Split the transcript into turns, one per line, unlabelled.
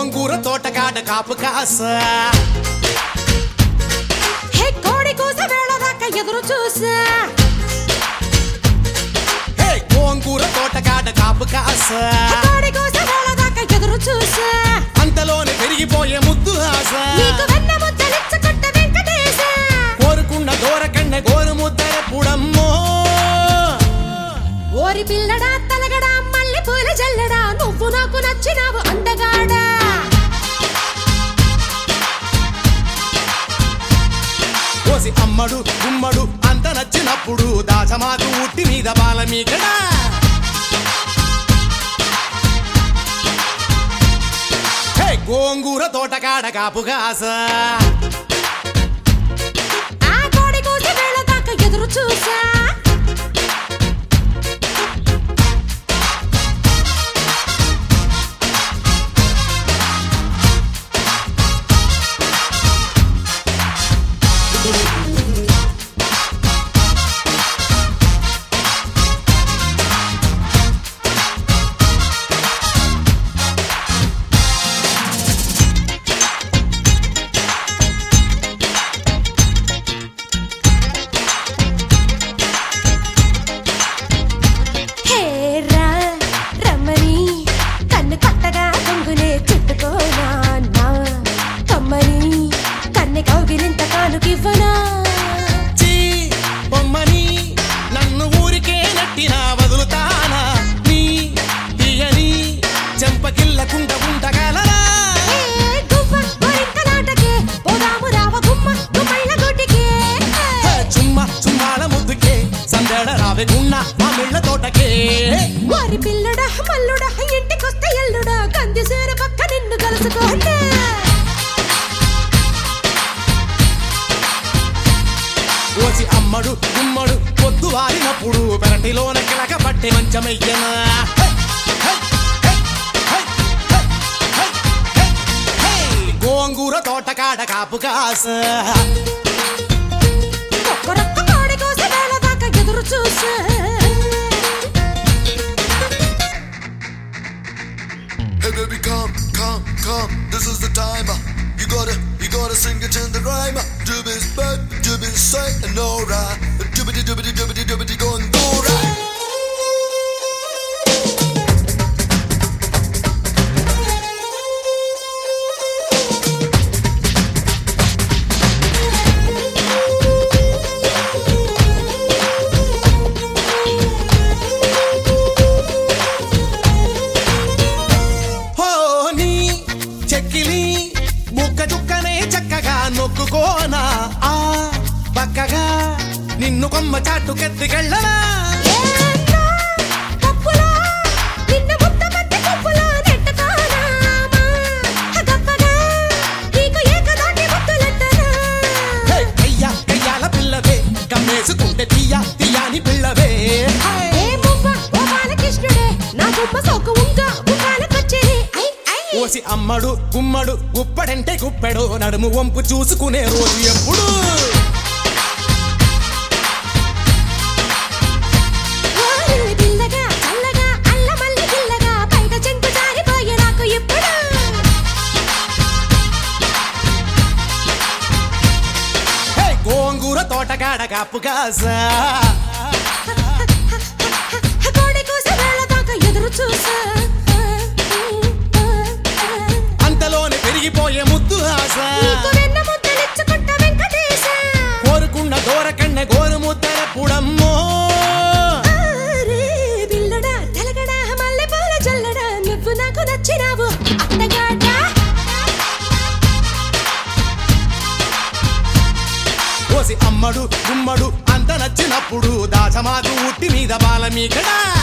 గోంగూర తోటకాడ కాపు కాస
హే కోడి కూస వేళ దాకా ఎదురు చూసా
హే గోంగూర తోటకాడ కాపు కాస
కోడి కూస వేళ దాకా ఎదురు చూసా
అంతలోనే పెరిగిపోయే ముద్దు ఆశ
నీకు వెన్న ముద్దలిచ్చుకుంట వెంకటేశ
కోరుకున్న దూరకన్న గోరు ముద్దరపుడమ్మో
ఓరి పిల్లడా తలగడా మల్లె పూల జల్లడా నువ్వు నాకు నచ్చినావు అందగాడా
కోసి అమ్మడు గుమ్మడు అంత నచ్చినప్పుడు దాచమాకు ఉట్టి మీద బాల మీకడా హే గోంగూర తోటకాడ కాపు కాస
ఆ కోడి కూస వేళ దాకా ఎదురు చూసా హే రా రమ్మని కన్ను కొత్తగా కొంగునే చుట్టుకోనా నా కమ్మని కన్నె కౌగిలింత కానుకివ్వనా
చీ బొమ్మని నన్ను ఊరికే నట్టినా వదులుతానా నీ తీయని చెంపకిల్లకుండ ఉండగలరా
ఏ గువ్వ గోరింకలాటకే పోదాము రావ గుమ్మ గుమ్మళ్ళ గుడ్డికే
హే చుమ్మ చుమ్మాల ముద్దుకే సందడ రావెకున్న మా మిళ్ళ తోటకే
వారి పిల్లడా మల్లుడా ఇంటికొస్తే ఎల్లుడా కంది సేర పక్క నిన్ను కలుసుకోండి
ఓసి అమ్మడు గుమ్మడు పొద్దు వారినప్పుడు పెరటిలోన కిలక పట్టే మంచమయ్యనా హే, హే, హే, హే, హే, హే, హే, హే. గోంగూర తోటకాడ కాపు కాస
ఒక్కరొక్క కోడి కోసే వేళ దాకా ఎదురు చూసా
Hey baby, come, come, come. This is the time. uh, You gotta, you gotta sing it in the rhyme. Doobies back, doobies straight and alright. Doobity doobity doobity doobity going go right.
హోని చెక్కిలి ముక్క చుక్కనే చక్కగా నొక్కుకోనా ఆ పక్కగా నిన్ను కొమ్మ చాటుకెత్తికెళ్ళనా
ఏంటో పప్పులో నిన్ను ముద్దమంది పప్పులో నెట్టుకోనామా గప్పగా నీకు ఏకదాటి ముద్దులెట్టనా
హే, కయ్య కయ్యాల పిల్లవే కమ్మేసుకుంటే తీయ తీయాని పిల్లవే
ఏ మువ్వ ఓ బాలకృష్ణుడే నా గుమ్మ సోకు ఉంక ముఖాలకొచ్చేది ఐ ఐ
ఓసి అమ్మడు గుమ్మడు గుప్పడంటే గుప్పెడు నడుము వంపు చూసుకునే రోజు ఎప్పుడు
ఓరి పిల్లగా చల్లగా అల్లమల్లి పిల్లగా బయట చెంగు జారిపోయే నాకు ఎప్పుడు
హే గోంగూర తోటకాడ కాపు కాసా
కోడి కూస వేళ దాకా ఎదురు చూసా
అంతలోనే పెరిగిపోయే ముద్దు ఆశ
నీకు వెన్న ముద్దలిచ్చుకుంట వెంకటేశ
కోరుకున్న దూరకన్న గోరు ముద్దరపుడమ్మో
ఆరే బిల్లడా తెలగడా మల్లె పూల జల్లడా నువ్వు నాకు నచ్చినావు అత్తగాడా
కోసి అమ్మడు గుమ్మడు అంత నచ్చినప్పుడు దాచమాకు ఉట్టి మీద బాల మీకడా